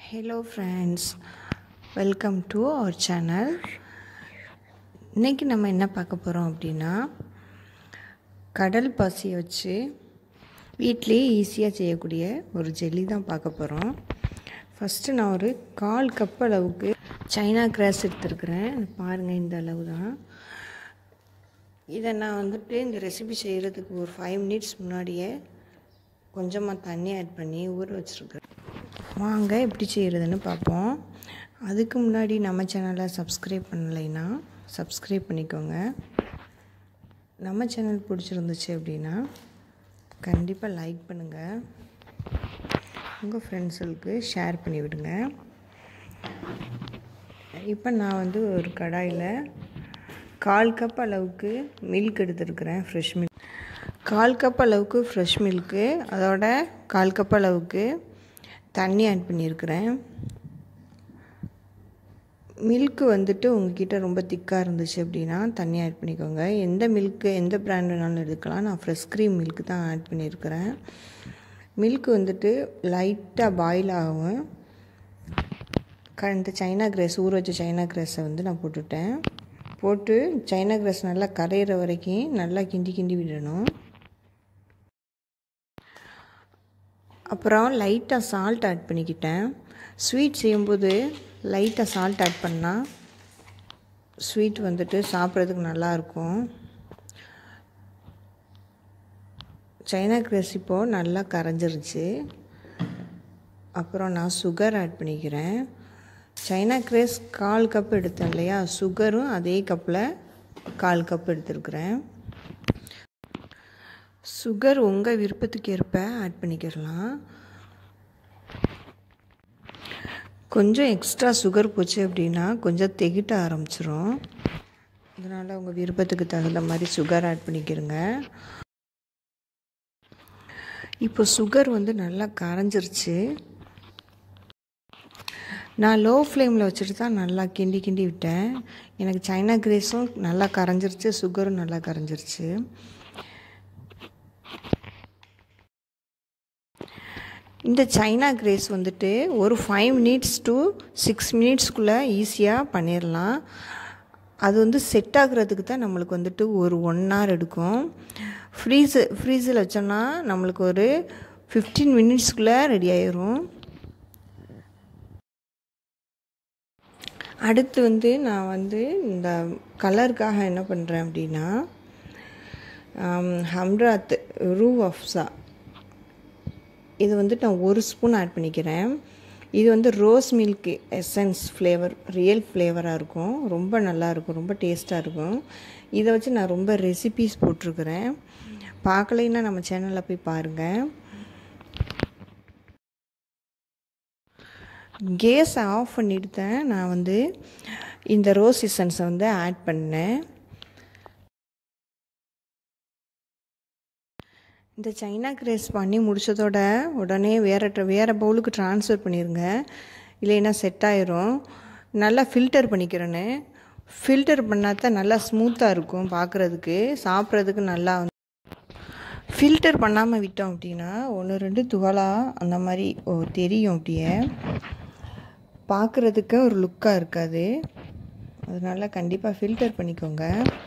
hello friends welcome to our channel இன்றைக்கி நம்ம என்ன பார்க்க போகிறோம் அப்படின்னா கடல் பாசியை வச்சு வீட்டிலே ஈஸியாக செய்யக்கூடிய ஒரு ஜெல்லி தான் பார்க்க போகிறோம் ஃபஸ்ட்டு நான் ஒரு கால் கப் அளவுக்கு சைனா கிராஸ் எடுத்துருக்குறேன் பாருங்கள் இந்த அளவு தான் இதை நான் வந்துட்டு இந்த ரெசிபி செய்கிறதுக்கு ஒரு ஃபைவ் மினிட்ஸ் முன்னாடியே கொஞ்சமாக தண்ணி ஆட் பண்ணி ஊற வச்சுருக்கேன் வாங்க எப்படி செய்கிறதுன்னு பார்ப்போம் அதுக்கு முன்னாடி நம்ம சேனலை சப்ஸ்கிரைப் பண்ணலைன்னா சப்ஸ்கிரைப் பண்ணிக்கோங்க நம்ம சேனல் பிடிச்சிருந்துச்சு அப்படின்னா கண்டிப்பாக லைக் பண்ணுங்கள் உங்கள் ஃப்ரெண்ட்ஸுக்கு ஷேர் பண்ணி விடுங்க இப்போ நான் வந்து ஒரு கடாயில் கால் கப் அளவுக்கு மில்க் எடுத்துருக்குறேன் ஃப்ரெஷ் மில்க் கால் கப் அளவுக்கு ஃப்ரெஷ் மில்க்கு அதோட கால் கப் அளவுக்கு தண்ணி ஆட் பண்ணியிருக்கிறேன் மில்க்கு வந்துட்டு உங்ககிட்ட ரொம்ப திக்காக இருந்துச்சு அப்படின்னா தண்ணி ஆட் பண்ணிக்கோங்க எந்த மில்க்கு எந்த பிராண்ட் வேணாலும் எடுக்கலாம் நான் ஃப்ரெஷ் க்ரீம் மில்க்கு தான் ஆட் பண்ணியிருக்கிறேன் மில்க் வந்துட்டு லைட்டாக பாயில் ஆகும் க இந்த சைனா கிரேஸ் ஊற வச்ச சைனா கிரேஸை வந்து நான் போட்டுட்டேன் போட்டு சைனா கிரேஸ் நல்லா கரையிற வரைக்கும் நல்லா கிண்டி கிண்டி விடணும் அப்புறம் லைட்டாக சால்ட் ஆட் பண்ணிக்கிட்டேன் ஸ்வீட் செய்யும்போது லைட்டாக சால்ட் ஆட் பண்ணால் ஸ்வீட் வந்துட்டு சாப்பிட்றதுக்கு நல்லாயிருக்கும் சைனா கிரேஸ் இப்போது நல்லா கரைஞ்சிருச்சு அப்புறம் நான் சுகர் ஆட் பண்ணிக்கிறேன் சைனா கிரேஸ் கால் கப் எடுத்தேன் இல்லையா சுகரும் அதே கப்பில் கால் கப் எடுத்துருக்குறேன் சுகர் உங்கள் விருப்பத்துக்கு ஏற்ப ஆட் பண்ணிக்கிறலாம் கொஞ்சம் எக்ஸ்ட்ரா சுகர் போச்சு அப்படின்னா கொஞ்சம் திகிட்ட ஆரம்பிச்சிரும் அதனால் உங்கள் விருப்பத்துக்கு தகுந்த மாதிரி சுகர் ஆட் பண்ணிக்கிறங்க இப்போ சுகர் வந்து நல்லா கரைஞ்சிருச்சு நான் லோ ஃப்ளேமில் வச்சுட்டு தான் நல்லா கிண்டி கிண்டி விட்டேன் எனக்கு சைனா கிரேஸும் நல்லா கரைஞ்சிருச்சு சுகரும் நல்லா கரைஞ்சிருச்சு இந்த சைனா கிரேஸ் வந்துட்டு ஒரு ஃபைவ் மினிட்ஸ் டு சிக்ஸ் மினிட்ஸ்க்குள்ளே ஈஸியாக பண்ணிடலாம் அது வந்து செட் ஆகுறதுக்கு தான் நம்மளுக்கு வந்துட்டு ஒரு ஒன் ஹவர் எடுக்கும் ஃப்ரீஸு ஃப்ரீஸில் வச்சோன்னா நம்மளுக்கு ஒரு ஃபிஃப்டீன் மினிட்ஸ்க்குள்ளே ரெடி ஆயிரும் அடுத்து வந்து நான் வந்து இந்த கலருக்காக என்ன பண்ணுறேன் அப்படின்னா ஹம்ராத் ரூ அஃப்ஸா இது வந்து நான் ஒரு ஸ்பூன் ஆட் பண்ணிக்கிறேன் இது வந்து rose milk essence flavour real ஃப்ளேவராக இருக்கும் ரொம்ப நல்லாயிருக்கும் ரொம்ப டேஸ்ட்டாக இருக்கும் இதை வச்சு நான் ரொம்ப ரெசிபீஸ் போட்டிருக்கிறேன் பார்க்கலைன்னா நம்ம சேனலில் போய் பாருங்கள் கேஸை ஆஃப் பண்ணிட்டு தான் நான் வந்து இந்த ரோஸ் எசன்ஸை வந்து ஆட் பண்ணேன் இந்த சைனா கிரேஸ் பண்ணி முடித்ததோட உடனே வேறு வேறு பவுலுக்கு ட்ரான்ஸ்ஃபர் பண்ணிடுங்க இல்லைன்னா செட் ஆயிரும் நல்லா ஃபில்டர் பண்ணிக்கிறேன்னு ஃபில்டர் பண்ணால் தான் நல்லா ஸ்மூத்தாக இருக்கும் பார்க்குறதுக்கு சாப்பிட்றதுக்கு நல்லா ஃபில்டர் பண்ணாமல் விட்டோம் அப்படின்னா ஒன்று ரெண்டு துவலாக அந்த மாதிரி தெரியும் அப்படியே பார்க்குறதுக்கு ஒரு லுக்காக இருக்காது அதனால் கண்டிப்பாக ஃபில்டர் பண்ணிக்கோங்க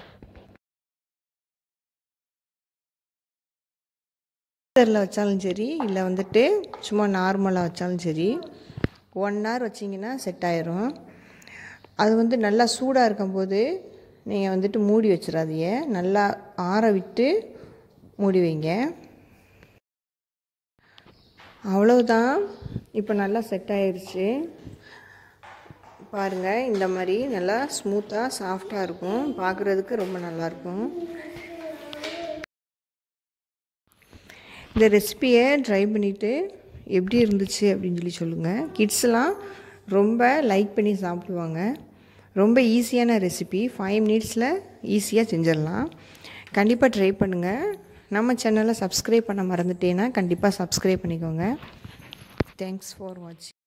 ஃபில்டரில் வச்சாலும் சரி இல்லை வந்துட்டு சும்மா நார்மலாக வச்சாலும் சரி ஒன் ஹவர் வச்சிங்கன்னா செட் ஆயிரும் அது வந்து நல்லா சூடாக இருக்கும்போது நீங்கள் வந்துட்டு மூடி வச்சிடாதீங்க நல்லா ஆற விட்டு மூடி வைங்க அவ்வளோதான் இப்போ நல்லா செட் ஆயிடுச்சு பாருங்கள் இந்த மாதிரி நல்லா ஸ்மூத்தாக சாஃப்டாக இருக்கும் பார்க்குறதுக்கு ரொம்ப நல்லாயிருக்கும் இந்த ரெசிப்பியை ட்ரை பண்ணிவிட்டு எப்படி இருந்துச்சு அப்படின்னு சொல்லி சொல்லுங்கள் கிட்ஸ்லாம் ரொம்ப லைக் பண்ணி சாப்பிடுவாங்க ரொம்ப ஈஸியான ரெசிபி ஃபைவ் மினிட்ஸில் ஈஸியாக செஞ்சிடலாம் கண்டிப்பாக ட்ரை பண்ணுங்கள் நம்ம சேனலை சப்ஸ்கிரைப் பண்ண மறந்துட்டேன்னா கண்டிப்பாக சப்ஸ்கிரைப் பண்ணிக்கோங்க தேங்க்ஸ் ஃபார் வாட்சிங்